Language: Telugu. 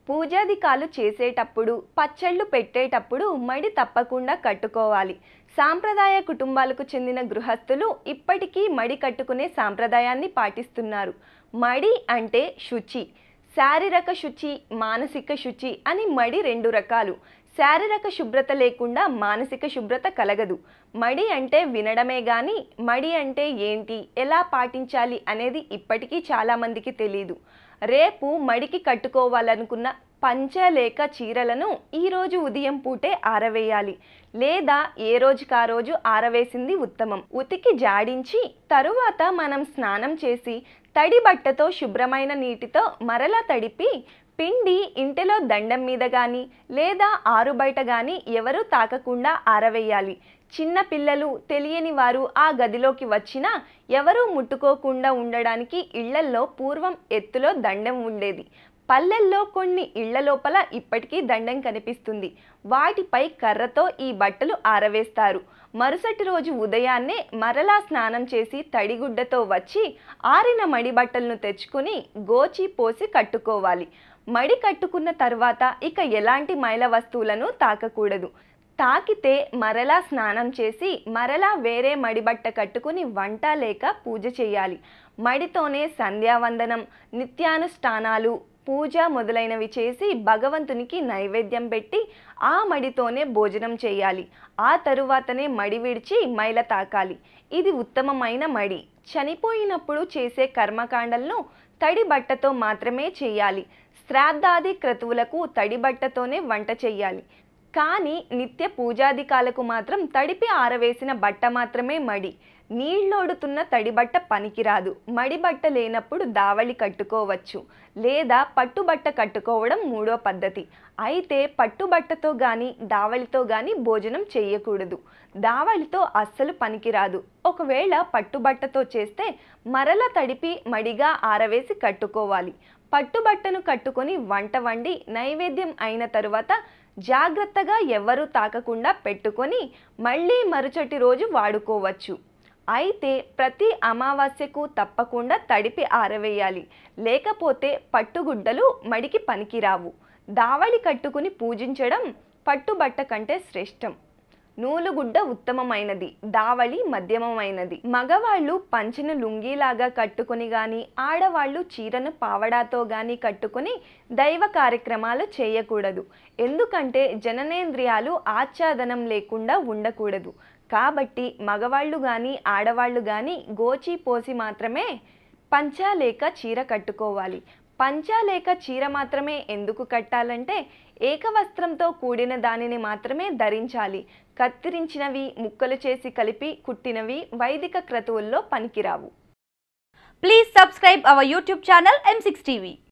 పూజాదికాలు చేసేటప్పుడు పచ్చళ్ళు పెట్టేటప్పుడు మడి తప్పకుండా కట్టుకోవాలి సాంప్రదాయ కుటుంబాలకు చెందిన గృహస్థులు ఇప్పటికీ మడి కట్టుకునే సాంప్రదాయాన్ని పాటిస్తున్నారు మడి అంటే శుచి శారీరక శుచి మానసిక శుచి అని మడి రెండు రకాలు శారీరక శుభ్రత లేకుండా మానసిక శుభ్రత కలగదు మడి అంటే వినడమే కానీ మడి అంటే ఏంటి ఎలా పాటించాలి అనేది ఇప్పటికీ చాలామందికి తెలియదు రేపు మడికి కట్టుకోవాలనుకున్న పంచ లేక చీరలను ఈరోజు ఉదయం పూటే ఆరవేయాలి లేదా ఏ రోజుకి ఆ రోజు ఆరవేసింది ఉత్తమం ఉతికి జాడించి తరువాత మనం స్నానం చేసి తడి బట్టతో శుభ్రమైన నీటితో మరలా తడిపి పిండి ఇంటిలో దండం మీద కానీ లేదా ఆరు బయట కానీ ఎవరూ తాకకుండా ఆరవేయాలి చిన్న పిల్లలు తెలియని వారు ఆ గదిలోకి వచ్చినా ఎవరూ ముట్టుకోకుండా ఉండడానికి ఇళ్లల్లో పూర్వం ఎత్తులో దండం ఉండేది పల్లెల్లో కొన్ని ఇళ్ల లోపల ఇప్పటికీ దండం కనిపిస్తుంది వాటిపై కర్రతో ఈ బట్టలు ఆరవేస్తారు మరుసటి రోజు ఉదయాన్నే మరలా స్నానం చేసి తడిగుడ్డతో వచ్చి ఆరిన మడి బట్టలను తెచ్చుకుని గోచి పోసి కట్టుకోవాలి మడి కట్టుకున్న తర్వాత ఇక ఎలాంటి మైల వస్తువులను తాకకూడదు తాకితే మరలా స్నానం చేసి మరలా వేరే మడిబట్ట కట్టుకుని వంట లేక పూజ చేయాలి మడితోనే సంధ్యావందనం నిత్యానుష్ఠానాలు పూజ మొదలైనవి చేసి భగవంతునికి నైవేద్యం పెట్టి ఆ మడితోనే భోజనం చేయాలి ఆ తరువాతనే మడి విడిచి మైల తాకాలి ఇది ఉత్తమమైన మడి చనిపోయినప్పుడు చేసే కర్మకాండలను తడి బట్టతో మాత్రమే చేయాలి శ్రాద్ధాది క్రతువులకు తడి బట్టతోనే వంట చేయాలి కానీ నిత్య పూజాదికాలకు మాత్రం తడిపి ఆరవేసిన బట్ట మాత్రమే మడి నీళ్ళోడుతున్న తడి బట్ట పనికిరాదు మడి బట్ట లేనప్పుడు దావళి కట్టుకోవచ్చు లేదా పట్టుబట్ట కట్టుకోవడం మూడో పద్ధతి అయితే పట్టుబట్టతో కానీ దావళితో కానీ భోజనం చేయకూడదు దావళితో అస్సలు పనికిరాదు ఒకవేళ పట్టుబట్టతో చేస్తే మరల తడిపి మడిగా ఆరవేసి కట్టుకోవాలి పట్టుబట్టను కట్టుకొని వంట వండి నైవేద్యం అయిన తరువాత జాగ్రత్తగా ఎవ్వరూ తాకకుండా పెట్టుకొని మళ్ళీ మరుసటి రోజు వాడుకోవచ్చు అయితే ప్రతి అమావాస్యకు తప్పకుండా తడిపి ఆరవేయాలి లేకపోతే పట్టుగుడ్డలు మడికి పనికిరావు దావళి కట్టుకుని పూజించడం పట్టుబట్ట కంటే శ్రేష్టం నూలుగుడ్డ ఉత్తమమైనది దావళి మధ్యమమైనది మగవాళ్ళు పంచెను లుంగీలాగా కట్టుకొని గాని ఆడవాళ్ళు చీరను పావడాతో గాని కట్టుకొని దైవ కార్యక్రమాలు చేయకూడదు ఎందుకంటే జననేంద్రియాలు ఆచ్ఛాదనం లేకుండా ఉండకూడదు కాబట్టి మగవాళ్ళు కానీ ఆడవాళ్ళు కానీ గోచి పోసి మాత్రమే పంచా లేక చీర కట్టుకోవాలి పంచా లేక చీర మాత్రమే ఎందుకు కట్టాలంటే ఏకవస్త్రంతో కూడిన దానిని మాత్రమే ధరించాలి కత్తిరించినవి ముక్కలు చేసి కలిపి కుట్టినవి వైదిక క్రతువుల్లో పనికిరావు Please subscribe our YouTube channel M6 TV.